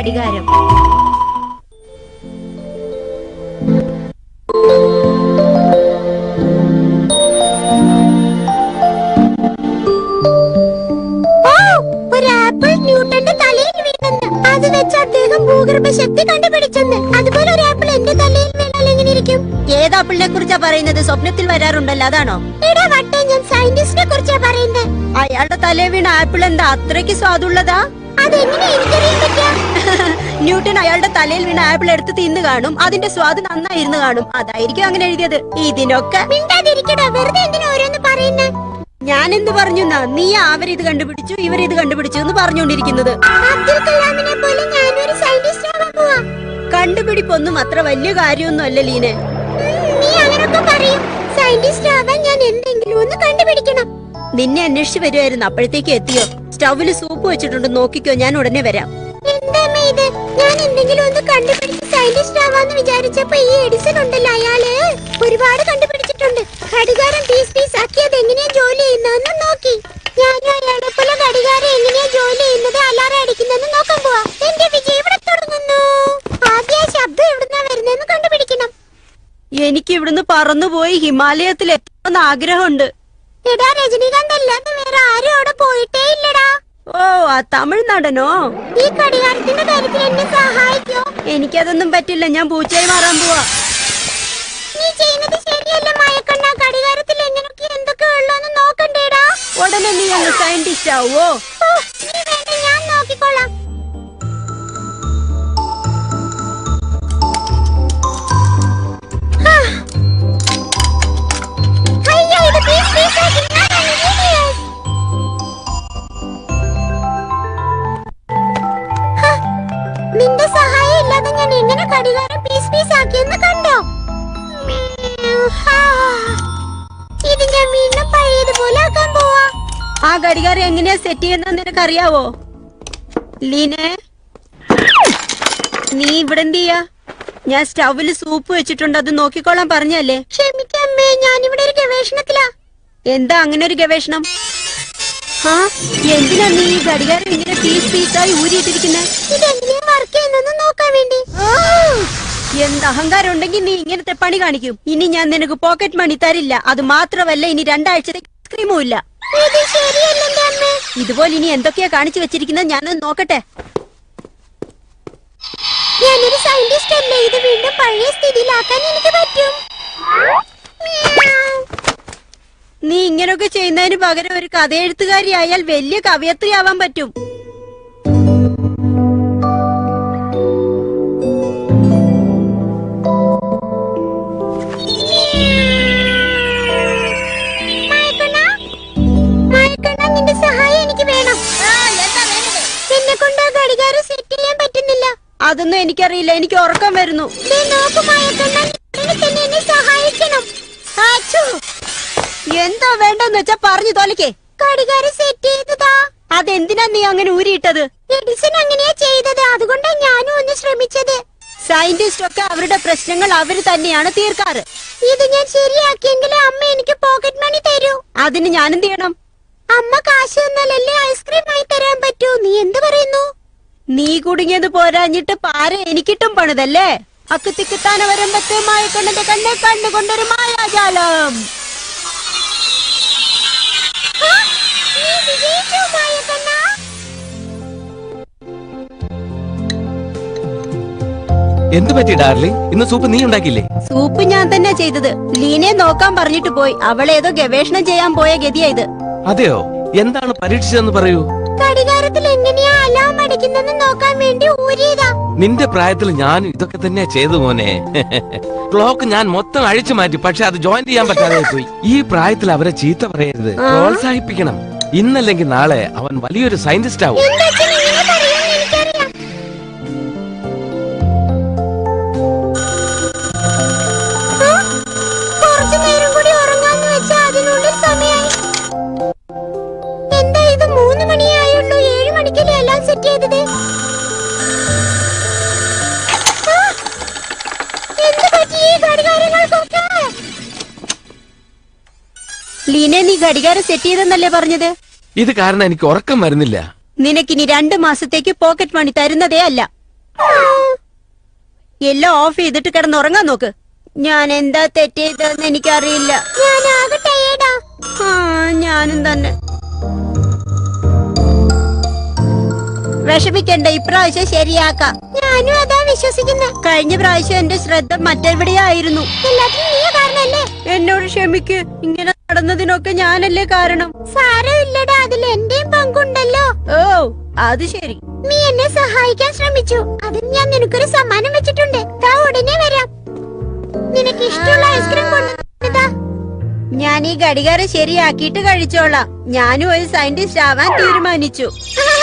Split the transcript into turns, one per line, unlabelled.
ഘടികാരം
ഒരു ആപ്പിൾ ന്യൂട്ടന്റെ തലയിൽ വീണെന്ന് അത് വെച്ച് അദ്ദേഹം ഭൂഗർഭ ശക്തി കണ്ടുപിടിച്ചെന്ന് അതുപോലെ ഒരു ആപ്പിൾ എന്റെ തലയിൽ വീണാൽ എങ്ങനെ ഇരിക്കും
ഏത് ആപ്പിളിനെ കുറിച്ചാ പറയുന്നത് സ്വപ്നത്തിൽ വരാറുണ്ടല്ലോ അതാണോ
എടാ വട്ടേ ഞാൻ സയന്റിസ്റ്റിനെ കുറിച്ചാ പറയുന്നത്
അയാളുടെ തലേ വീണ ആപ്പിൾ എന്താ അത്രയ്ക്ക് സ്വാദുള്ളതാ
അതെങ്ങനെ എനിക്കറിയാൻ പറ്റാ
ന്യൂട്ടൺ അയാളുടെ തലയിൽ വീണ ആപ്പിൾ എടുത്ത് തിന്നു കാണും അതിന്റെ സ്വാദ് നന്നായിരുന്നു കാണും അതായിരിക്കും അങ്ങനെ എഴുതിയത് ഇതിനൊക്കെ
മിണ്ടാതിരിക്കടാ വെറുതെ എന്തിനാ ഓരോന്ന് പറയുന്നേ
ഞാൻ എന്ത് പറഞ്ഞു എന്നാ? നീ അവരിത് കണ്ടുപിടിച്ചു ഇവരിത് കണ്ടുപിടിച്ചു എന്ന് പറഞ്ഞുകൊണ്ടിരിക്കുന്നത്
അബ്ദുൽ കലാമിനെ പോലെ ഞാനൊരു സയന്റിസ്റ്റ് ആവാൻ പോവാ
കണ്ടുപിടിപ്പൊന്നും അത്ര വലിയ കാര്യമൊന്നും അല്ല ലീനെ
ഉം, നീ അങ്ങനൊക്കെ പറയും സയന്റിസ്റ്റ് ആവാൻ ഞാൻ എന്തെങ്കിലും ഒന്ന് കണ്ടുപിടിക്കണം
നിന്നെ അന്വേഷിച്ചു വരുമായിരുന്നു അപ്പോഴത്തേക്ക് എത്തിയോ സ്റ്റൗവിൽ സൂപ്പ് വെച്ചിട്ടുണ്ട് നോക്കിക്കോ ഞാൻ ഉടനെ വരാം
എന്താമ്മേ ഇത് ഞാൻ എന്തെങ്കിലും ഒന്ന് കണ്ടുപിടിച്ച് സയന്റിസ്റ്റ് ആവാന്ന് വിചാരിച്ചപ്പോ ഈ എഡിസൺ ഉണ്ടല്ലോ അയാള് ഒരുപാട് കണ്ടുപിടിച്ചിട്ടുണ്ട് ഘടികാരം പീസ് പീസ് ആക്കി അത് എങ്ങനെയാ ജോലി ചെയ്യുന്നതെന്ന് നോക്കി ഞാനും അയാളെ പോലെ ഘടികാരം എങ്ങനെയാ ജോലി ചെയ്യുന്നത് അലാറം അടിക്കുന്നതെന്ന് നോക്കാൻ പോവാ എന്റെ വിജയം ഇവിടെ തുടങ്ങുന്നു ആദ്യ ആ ശബ്ദം എവിടുന്നാ വരുന്നതെന്ന് കണ്ടുപിടിക്കണം
എനിക്ക് ഇവിടുന്ന് പറന്നുപോയി ഹിമാലയത്തിൽ എത്തണമെന്ന് ആഗ്രഹമുണ്ട്
എടാ രജനീകാന്ത് അല്ലാതെ വേറെ ആരും അവിടെ പോയിട്ടേ ഇല്ലടാ
ഓ ആ തമിഴ്നാടനോ
ഈ ഘടികാരത്തിന്റെ കാര്യത്തിൽ എന്നെ സഹായിക്കോ
എനിക്കതൊന്നും പറ്റില്ല ഞാൻ പൂച്ചയായി മാറാൻ പോവാ
നീ ചെയ്യുന്നത് ശരിയല്ല മയക്കണ്ണ ഘടികാരത്തിൽ എങ്ങനെയൊക്കെ എന്തൊക്കെ ഉള്ളോന്ന് നോക്കണ്ടേടാ
ഉടനെ നീ അങ്ങ് സയന്റിസ്റ്റ് ആവോ
ഓ, നീ വേണ്ട ഞാൻ നോക്കിക്കോളാം ഹാ. അയ്യോ, ഇത് പീസ് പീസ് ആക്കി ഞാനാണ് genius. ഹാ, നിന്റെ സഹായം ഇല്ലാതെ ഞാൻ എങ്ങനെ ഘടികാരം പീസ് പീസ് ആക്കിയെന്ന് കണ്ടോ മ്യാവ്. ഹാ. ഇത് ഞാൻ വീണ്ടും പഴയതുപോലെ ആക്കാൻ പോവാ
ആ ഘടികാരം എങ്ങനെയാ സെറ്റ് ചെയ്യുന്ന നിനക്കറിയാവോ ലീനെ നീ ഇവിടെ എന്ത് ചെയ്യാ ഞാൻ സ്റ്റൗവിൽ സൂപ്പ് വെച്ചിട്ടുണ്ട് അത് നോക്കിക്കോളാൻ പറഞ്ഞല്ലേ
ക്ഷമിക്കമ്മേ ഞാനിവിടെ ഒരു ഗവേഷണത്തിലാ
എന്താ അങ്ങനെ ഒരു ഗവേഷണം ആ എന്തിനാ നീ ഈ ഘടികാരം ഇങ്ങനെ പീസ് പീസായി ഊരിയിട്ടിരിക്കുന്നെ
ഇതെങ്ങനെയാ വർക്ക് ചെയ്യുന്നെന്ന് നോക്കാൻ വേണ്ടി
എന്ത് അഹങ്കാരം ഉണ്ടെങ്കിൽ നീ ഇങ്ങനത്തെ പണി കാണിക്കും ഇനി ഞാൻ നിനക്ക് പോക്കറ്റ് മണി തരില്ല അത് മാത്രമല്ല ഇനി രണ്ടാഴ്ചത്തേക്ക് ഐസ്ക്രീമും ഇല്ല
ഇത് ശരിയല്ല എന്റെ അമ്മേ
ഇതുപോലെ ഇനി എന്തൊക്കെയാ കാണിച്ചു വെച്ചിരിക്കുന്നത് ഞാനൊന്ന് നോക്കട്ടെ
ഞാനൊരു സയന്റിസ്റ്റ് അല്ലേ ഇത് വീണ്ടും പഴയ സ്ഥിതിയിലാക്കാൻ എനിക്ക് പറ്റും മ്യാവ്.
നീ ഇങ്ങനൊക്കെ ചെയ്യുന്നതിന് പകരം ഒരു കഥയെഴുത്തുകാരി ആയാൽ വലിയ കവയത്രിയാവാൻ പറ്റും
മായക്കണ്ണ മായക്കണ്ണ നിന്റെ സഹായം എനിക്ക് വേണം എന്നെ കൊണ്ട് ആ ഘടികാരം സെറ്റ് ചെയ്യാൻ പറ്റുന്നില്ല
അതൊന്നും എനിക്കറിയില്ല എനിക്ക് ഉറക്കം വരുന്നു
ദേ നോക്ക് മായക്കണ്ണ നീ ഉടനെ തന്നെ എന്നെ സഹായിക്കണം ആച്ചോ
എന്താ വേണ്ടെന്ന് വെച്ചാ പറഞ്ഞു തോലക്കേ
ഘടികാരം സെറ്റ് ചെയ്തതാ
അതെന്തിനാ നീ അങ്ങനെ ഊരിയിട്ടത്
എഡിസൺ അങ്ങനെയാ ചെയ്തത് അതുകൊണ്ടാ ഞാനും ഒന്ന് ശ്രമിച്ചത്
സയന്റിസ്റ്റ് ഒക്കെ അവരുടെ പ്രശ്നങ്ങൾ അവര് തന്നെയാണ് തീർക്കാറ്
ഇത് ഞാൻ ശരിയാക്കിയെങ്കിലേ അമ്മ എനിക്ക് പോക്കറ്റ് മണി തരൂ
അതിന് ഞാനെന്ത് ചെയ്യണം
അമ്മ കാശ് തന്നാലല്ലേ ഐസ്ക്രീം വാങ്ങി തരാൻ പറ്റൂ നീ എന്ത് പറയുന്നു
നീ കുടുങ്ങിയത് പോരാഞ്ഞിട്ട് പാര എനിക്കിട്ടും പണിതല്ലേ അക്കുത്തിക്കുത്താന വരുമ്പത്തെ മായക്കണ്ണന്റെ കണ്ണെ കണ്ണുകൊണ്ടൊരു മായാജാലം
ആ, നീ വിജയിച്ചു മായക്കണ്ണ
എന്ത് പറ്റി ഡാർലി ഇന്ന് സൂപ്പ് നീ ഉണ്ടാക്കിയില്ലേ
സൂപ്പ് ഞാൻ തന്നെ ചെയ്തത് ലീനെ നോക്കാൻ പറഞ്ഞിട്ട് പോയി അവളേതോ ഗവേഷണം ചെയ്യാൻ പോയ ഗതിയാ ഇത്
അതെയോ എന്താണ് പരീക്ഷിച്ചതെന്ന് പറയൂ
ഘടികാരത്തിൽ എങ്ങനെയാ അലാം അടിക്കുന്നെന്ന് നോക്കാൻ വേണ്ടി ഊരിയതാ
നിന്റെ പ്രായത്തിൽ ഞാൻ ഇതൊക്കെ തന്നെ ചെയ്തു മോനെ ക്ലോക്ക് ഞാൻ മൊത്തം അഴിച്ചു മാറ്റി പക്ഷെ അത് ജോയിൻ ചെയ്യാൻ പറ്റാതെ പോയി ഈ പ്രായത്തിൽ അവരെ ചീത്ത പറയരുത് പ്രോത്സാഹിപ്പിക്കണം ഇന്നല്ലെങ്കിൽ നാളെ അവൻ വലിയൊരു സയന്റിസ്റ്റ് ആവും
എന്റെ അച്ഛൻ ഇങ്ങനെ പറയുമെന്ന് എനിക്കറിയാം ആ, കുറച്ചു നേരം കൂടി ഉറങ്ങാന്ന് വെച്ചാ അതിനുള്ളിൽ സമയായി എന്താ ഇത് മൂന്ന് മണിയായുള്ളൂ ഏഴ് മണിക്കല്ലേ എല്ലാം സെറ്റ് ചെയ്തത് ആ, എന്ത് പറ്റി ഈ ഘടികാരങ്ങൾക്കൊക്കെ
ലീനെ നീ ഘടികാരം സെറ്റ് ചെയ്തെന്നല്ലേ പറഞ്ഞത്
ഇത് കാരണം എനിക്ക് ഉറക്കം വരുന്നില്ല
നിനക്കിനി രണ്ട് മാസത്തേക്ക് പോക്കറ്റ് മണി തരുന്നതേ അല്ല എല്ലാം ഓഫ് ചെയ്തിട്ട് കിടന്നുറങ്ങാൻ നോക്ക് ഞാൻ എന്താ തെറ്റ് ചെയ്തതെന്ന് എനിക്കറിയില്ല
ഞാൻ ആകെ ടയേർഡാ
ആ ഞാനും തന്നെ വിഷമിക്കണ്ട ഇപ്രാവശ്യം ശരിയാക്കാം
ഞാനും അതാ വിശ്വസിക്കുന്നത്
കഴിഞ്ഞ പ്രാവശ്യം എന്റെ ശ്രദ്ധ മറ്റെവിടെയായിരുന്നു
എല്ലാത്തിനും നീ കാരണല്ലേ
എന്നോട് ക്ഷമിക്ക് ഇങ്ങനെ നടന്നതിനൊക്കെ ഞാനല്ലേ കാരണം
സാരമില്ലടാ അതിൽ എന്റെയും പങ്കുണ്ടല്ലോ
ഓ അത് ശരി
നീ എന്നെ സഹായിക്കാൻ ശ്രമിച്ചു അതിന് ഞാൻ നിനക്കൊരു സമ്മാനം വെച്ചിട്ടുണ്ട് ദാ ഉടനെ വരാം നിനക്ക് ഇഷ്ടമുള്ള ഐസ്ക്രീം കൊണ്ടുതാ
ഞാൻ ഈ ഘടികാരം ശരിയാക്കിയിട്ട് കഴിച്ചോളാം ഞാനും ഒരു സയന്റിസ്റ്റ് ആവാൻ തീരുമാനിച്ചു
ആ